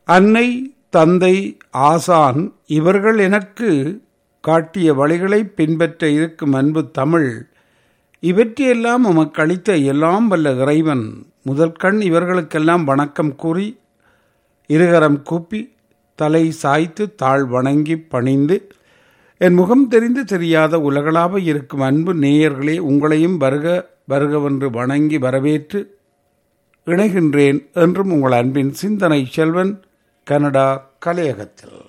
அன்னை தந்தை ஆசான் இவர்கள் எனக்கு காட்டிய வழிகளை பின்பற்ற இருக்கும் அன்பு தமிழ் இவற்றையெல்லாம் உமக்கு அளித்த எல்லாம் வல்ல இறைவன் முதல் கண் இவர்களுக்கெல்லாம் வணக்கம் கூறி இருகரம் கூப்பி தலை சாய்த்து தாழ் வணங்கி பணிந்து என் முகம் தெரிந்து தெரியாத உலகளாக இருக்கும் அன்பு நேயர்களே உங்களையும் வருக வருகவென்று வணங்கி வரவேற்று இணைகின்றேன் என்றும் உங்கள் அன்பின் சிந்தனை செல்வன் கனடா கலையகத்தில்